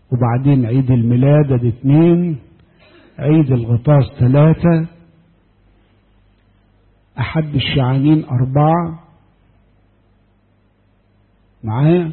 وبعدين عيد الميلاد ادي اتنين عيد الغطاس ثلاثة أحد الشعانين أربعة معايا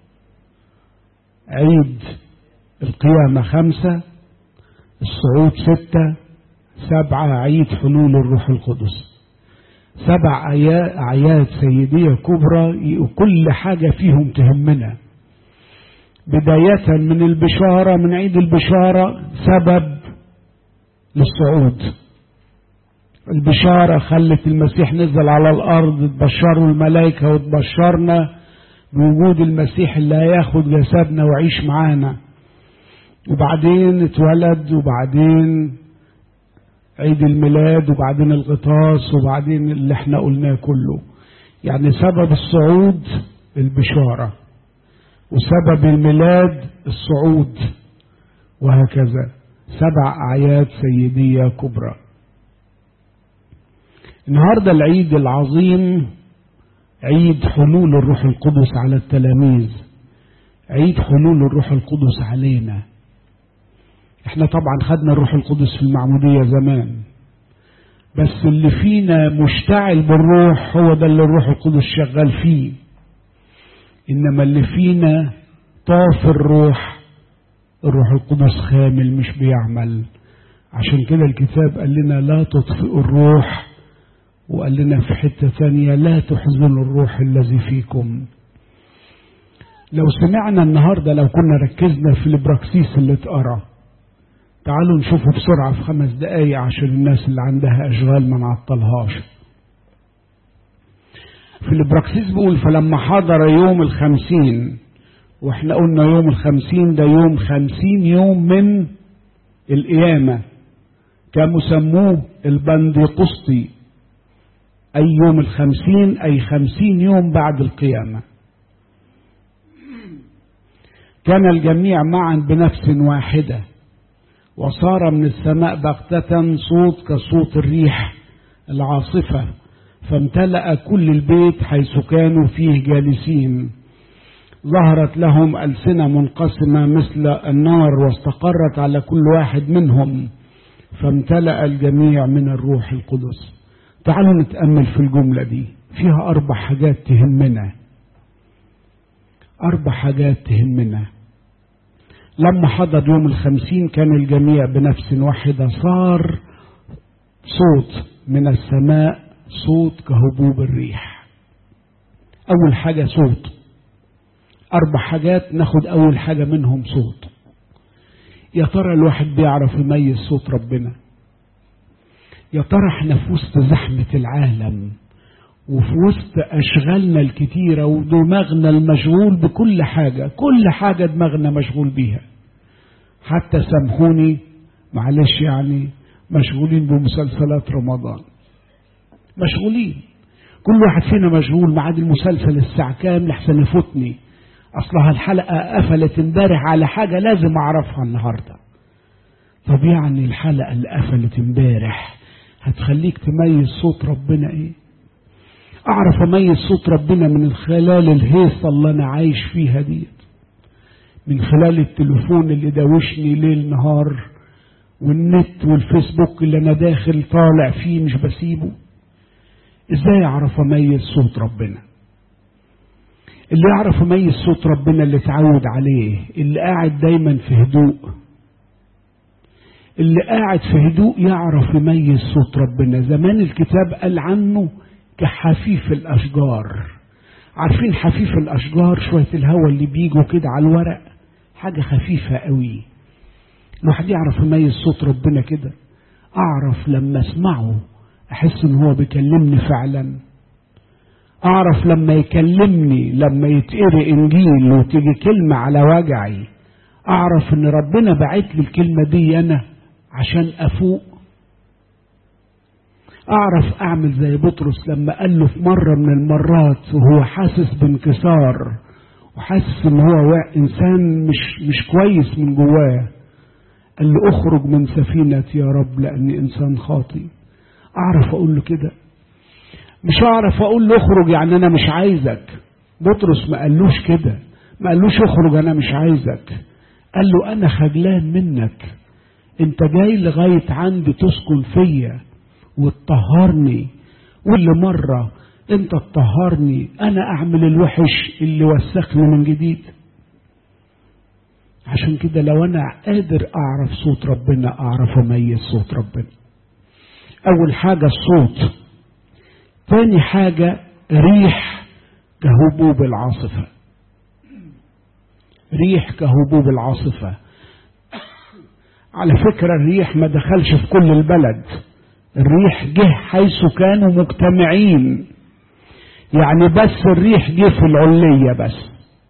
عيد القيامة خمسة الصعود ستة سبعة عيد حلول الروح القدس سبع أعياد سيدية كبرى وكل حاجة فيهم تهمنا بداية من البشارة من عيد البشارة سبب للصعود البشارة خلت المسيح نزل على الأرض تبشروا الملائكة وتبشرنا بوجود المسيح اللي هياخد جسدنا ويعيش معانا وبعدين اتولد وبعدين عيد الميلاد وبعدين الغطاس وبعدين اللي احنا قلناه كله يعني سبب الصعود البشارة وسبب الميلاد الصعود وهكذا سبع أعياد سيدية كبرى النهاردة العيد العظيم عيد حلول الروح القدس على التلاميذ عيد حلول الروح القدس علينا احنا طبعا خدنا الروح القدس في المعمودية زمان بس اللي فينا مشتعل بالروح هو ده اللي الروح القدس شغال فيه انما اللي فينا طاف الروح الروح القدس خامل مش بيعمل عشان كده الكتاب قال لنا لا تطفئوا الروح وقال لنا في حتة ثانية لا تحزنوا الروح الذي فيكم لو سمعنا النهاردة لو كنا ركزنا في البراكسيس اللي اتقرا تعالوا نشوفه بسرعة في خمس دقايق عشان الناس اللي عندها أشغال ما نعطلهاش في البراكسيس بيقول فلما حضر يوم الخمسين واحنا قلنا يوم الخمسين ده يوم خمسين يوم من القيامة كانوا سموه البندقسطي أي يوم الخمسين أي خمسين يوم بعد القيامة كان الجميع معا بنفس واحدة وصار من السماء بغتة صوت كصوت الريح العاصفة فامتلأ كل البيت حيث كانوا فيه جالسين ظهرت لهم ألسنة منقسمة مثل النار واستقرت على كل واحد منهم فامتلأ الجميع من الروح القدس تعالوا نتأمل في الجملة دي فيها أربع حاجات تهمنا أربع حاجات تهمنا لما حضر يوم الخمسين كان الجميع بنفس واحدة صار صوت من السماء صوت كهبوب الريح أول حاجة صوت أربع حاجات ناخد أول حاجة منهم صوت يا ترى الواحد بيعرف يميز صوت ربنا يا ترى احنا في وسط زحمة العالم وفي وسط أشغالنا الكتيرة ودماغنا المشغول بكل حاجة كل حاجة دماغنا مشغول بيها حتى سامحوني معلش يعني مشغولين بمسلسلات رمضان مشغولين كل واحد فينا مشغول معاد المسلسل الساعة كام لحسن يفوتني أصلها الحلقة قفلت امبارح على حاجة لازم أعرفها النهاردة طب يعني الحلقة اللي قفلت امبارح هتخليك تميز صوت ربنا ايه اعرف اميز صوت ربنا من خلال الهيصة اللي انا عايش فيها ديت من خلال التليفون اللي داوشني ليل نهار والنت والفيسبوك اللي انا داخل طالع فيه مش بسيبه ازاي اعرف اميز صوت ربنا اللي يعرف يميز صوت ربنا اللي اتعود عليه اللي قاعد دايما في هدوء اللي قاعد في هدوء يعرف يميز صوت ربنا زمان الكتاب قال عنه كحفيف الأشجار عارفين حفيف الأشجار شوية الهواء اللي بيجوا كده على الورق حاجة خفيفة قوي الواحد يعرف يميز صوت ربنا كده أعرف لما أسمعه أحس إن هو بيكلمني فعلا أعرف لما يكلمني لما يتقري إنجيل وتيجي كلمة على وجعي أعرف إن ربنا بعت لي الكلمة دي أنا عشان أفوق أعرف أعمل زي بطرس لما قال له في مرة من المرات وهو حاسس بانكسار وحاسس إن هو إنسان مش مش كويس من جواه قال له اخرج من سفينة يا رب لأني إنسان خاطي أعرف أقول له كده مش هعرف أقول له اخرج يعني أنا مش عايزك بطرس ما قالوش كده ما قالوش اخرج أنا مش عايزك قال له أنا خجلان منك أنت جاي لغاية عندي تسكن فيا وتطهرني كل مرة أنت تطهرني أنا أعمل الوحش اللي وسخني من جديد عشان كده لو أنا قادر أعرف صوت ربنا أعرف أميز صوت ربنا أول حاجة الصوت تاني حاجة ريح كهبوب العاصفة ريح كهبوب العاصفة على فكرة الريح ما دخلش في كل البلد الريح جه حيث كانوا مجتمعين يعني بس الريح جه في العلية بس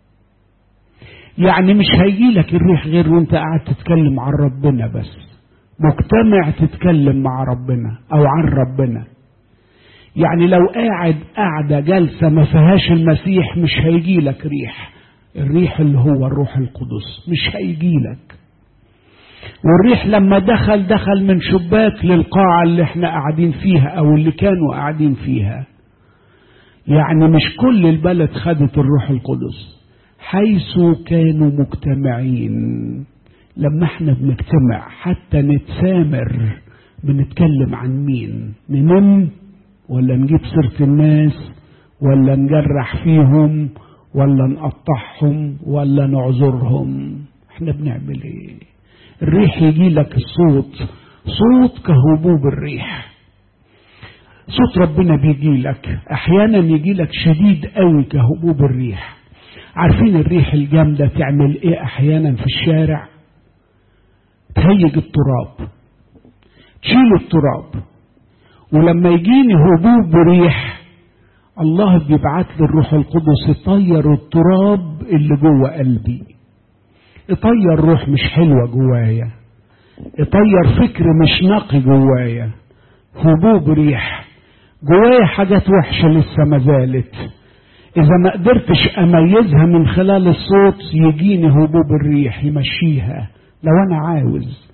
يعني مش هيجي لك الريح غير وانت قاعد تتكلم عن ربنا بس مجتمع تتكلم مع ربنا او عن ربنا يعني لو قاعد قاعدة جلسة ما فيهاش المسيح مش هيجي لك ريح الريح اللي هو الروح القدس مش هيجي لك والريح لما دخل دخل من شباك للقاعة اللي احنا قاعدين فيها او اللي كانوا قاعدين فيها يعني مش كل البلد خدت الروح القدس حيث كانوا مجتمعين لما احنا بنجتمع حتى نتسامر بنتكلم عن مين ننم ولا نجيب سيرة الناس ولا نجرح فيهم ولا نقطعهم ولا نعذرهم احنا بنعمل ايه الريح يجي لك الصوت صوت كهبوب الريح صوت ربنا بيجي لك احيانا يجي لك شديد قوي كهبوب الريح عارفين الريح الجامدة تعمل ايه احيانا في الشارع تهيج التراب تشيل التراب ولما يجيني هبوب ريح الله بيبعت لي الروح القدس يطير التراب اللي جوه قلبي يطير روح مش حلوة جوايا يطير فكر مش نقي جوايا هبوب ريح جوايا حاجات وحشة لسه ما زالت إذا ما قدرتش أميزها من خلال الصوت يجيني هبوب الريح يمشيها لو أنا عاوز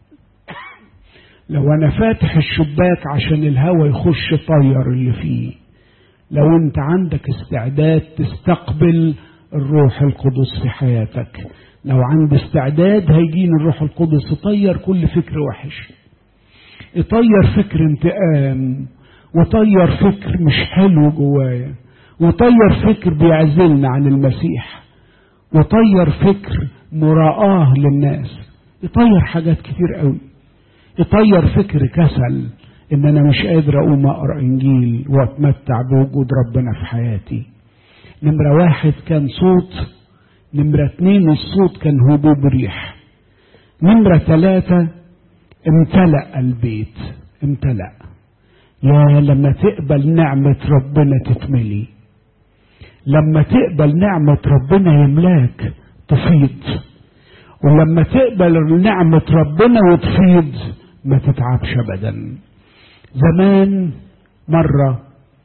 لو أنا فاتح الشباك عشان الهواء يخش طير اللي فيه لو أنت عندك استعداد تستقبل الروح القدس في حياتك لو عندي استعداد هيجيني الروح القدس يطير كل فكر وحش يطير فكر انتقام وطير فكر مش حلو جوايا وطير فكر بيعزلنا عن المسيح وطير فكر مراآة للناس يطير حاجات كتير قوي يطير فكر كسل ان انا مش قادر اقوم اقرا انجيل واتمتع بوجود ربنا في حياتي نمرة واحد كان صوت نمرة اتنين الصوت كان هبوب ريح نمرة ثلاثة امتلأ البيت امتلأ يا لما تقبل نعمة ربنا تتملي لما تقبل نعمة ربنا يملاك تفيض ولما تقبل نعمة ربنا وتفيض ما تتعبش أبدا زمان مرة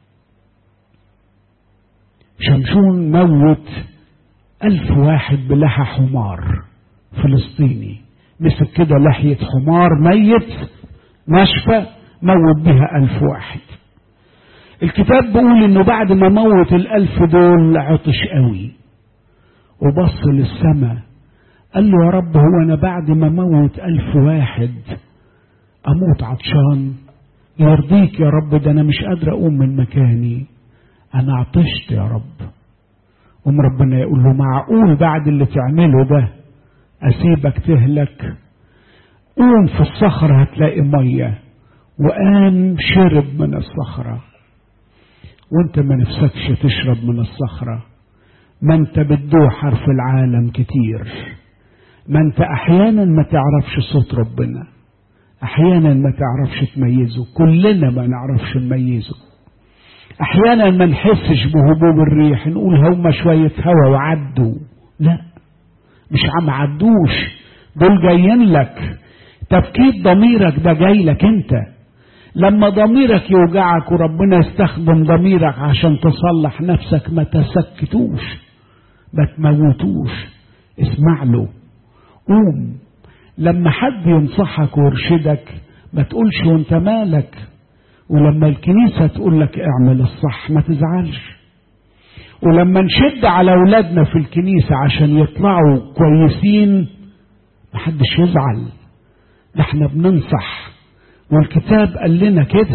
شمشون موت ألف واحد بلحى حمار فلسطيني مسك كده لحية حمار ميت ناشفة موت بها ألف واحد الكتاب بيقول انه بعد ما موت الألف دول عطش قوي وبص للسماء قال له يا رب هو أنا بعد ما موت ألف واحد أموت عطشان يرضيك يا رب ده أنا مش قادر أقوم من مكاني أنا عطشت يا رب قوم ربنا يقول له معقول بعد اللي تعمله ده أسيبك تهلك قوم في الصخرة هتلاقي مية وقام شرب من الصخرة وانت ما نفسكش تشرب من الصخرة ما انت بتدوحر في العالم كتير ما انت احيانا ما تعرفش صوت ربنا احيانا ما تعرفش تميزه كلنا ما نعرفش نميزه احيانا ما نحسش بهبوب الريح نقول هما شوية هوا وعدوا لا مش عم عدوش دول جايين لك تفكير ضميرك ده جاي لك انت لما ضميرك يوجعك وربنا يستخدم ضميرك عشان تصلح نفسك ما تسكتوش ما تموتوش اسمع له قوم لما حد ينصحك ويرشدك ما تقولش وانت مالك ولما الكنيسة تقول لك اعمل الصح ما تزعلش ولما نشد على أولادنا في الكنيسة عشان يطلعوا كويسين محدش يزعل ده احنا بننصح والكتاب قال لنا كده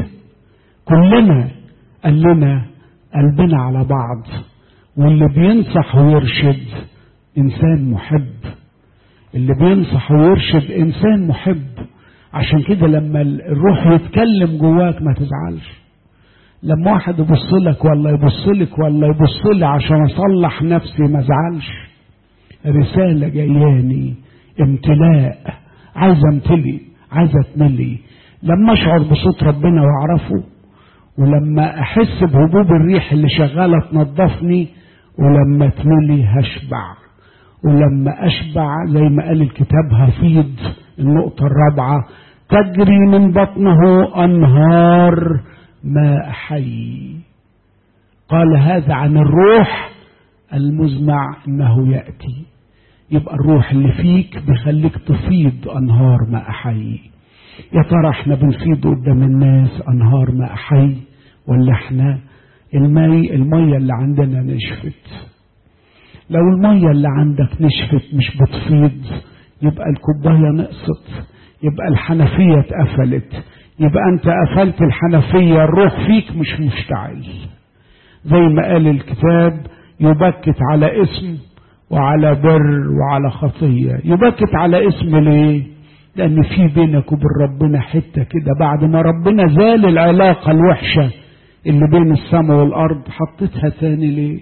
كلنا قال لنا قلبنا على بعض واللي بينصح ويرشد انسان محب اللي بينصح ويرشد انسان محب عشان كده لما الروح يتكلم جواك ما تزعلش لما واحد يبص لك ولا يبص لك ولا يبص لي عشان اصلح نفسي ما ازعلش رساله جاياني امتلاء عايز امتلي عايز اتملي لما اشعر بصوت ربنا واعرفه ولما احس بهبوب الريح اللي شغاله تنظفني ولما اتملي هشبع ولما اشبع زي ما قال الكتاب هفيض النقطه الرابعه تجري من بطنه انهار ماء حي قال هذا عن الروح المزمع انه ياتي يبقى الروح اللي فيك بيخليك تفيض انهار ماء حي يا ترى احنا بنفيض قدام الناس انهار ماء حي ولا احنا المي الميه اللي عندنا نشفت لو الميه اللي عندك نشفت مش بتفيض يبقى الكوبايه نقصت يبقى الحنفيه اتقفلت يبقى انت قفلت الحنفيه الروح فيك مش مشتعل زي ما قال الكتاب يبكت على اسم وعلى بر وعلى خطيه يبكت على اسم ليه لان في بينك وبين ربنا حته كده بعد ما ربنا زال العلاقه الوحشه اللي بين السماء والارض حطيتها تاني ليه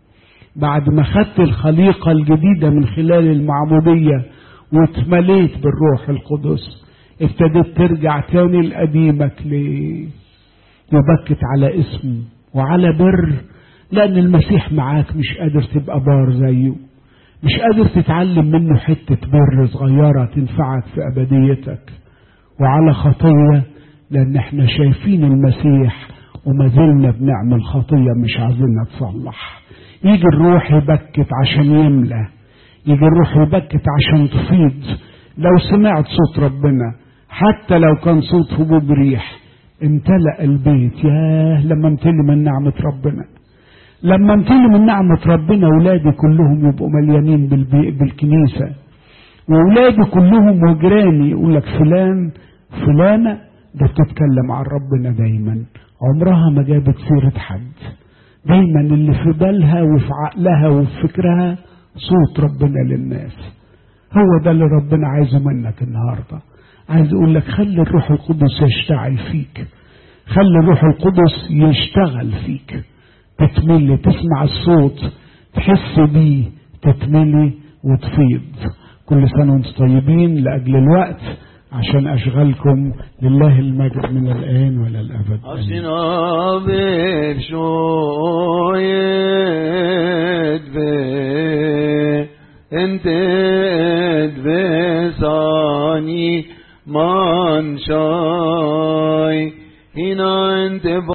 بعد ما خدت الخليقه الجديده من خلال المعموديه واتمليت بالروح القدس ابتديت ترجع تاني لقديمك ليه يبكت على اسم وعلى بر لان المسيح معاك مش قادر تبقى بار زيه مش قادر تتعلم منه حتة بر صغيرة تنفعك في أبديتك وعلى خطية لأن احنا شايفين المسيح وما زلنا بنعمل خطية مش عايزينها تصلح يجي الروح يبكت عشان يملى يجي الروح يبكت عشان تفيض لو سمعت صوت ربنا حتى لو كان صوت هبوب ريح امتلأ البيت ياه لما امتلي من نعمة ربنا لما امتلي من نعمة ربنا ولادي كلهم يبقوا مليانين بالكنيسة وولادي كلهم وجيراني يقول لك فلان فلانة ده بتتكلم عن ربنا دايما عمرها ما جابت سيرة حد دايما اللي في بالها وفي عقلها وفي فكرها صوت ربنا للناس هو ده اللي ربنا عايزه منك النهارده عايز يقول لك خلي الروح القدس يشتعل فيك خلي الروح القدس يشتغل فيك تتملي تسمع الصوت تحس بيه تتملي وتفيض كل سنة وانتم طيبين لأجل الوقت عشان أشغلكم لله المجد من الآن ولا الأبد أشنا بشويت بي انت بساني من شاي هنا انت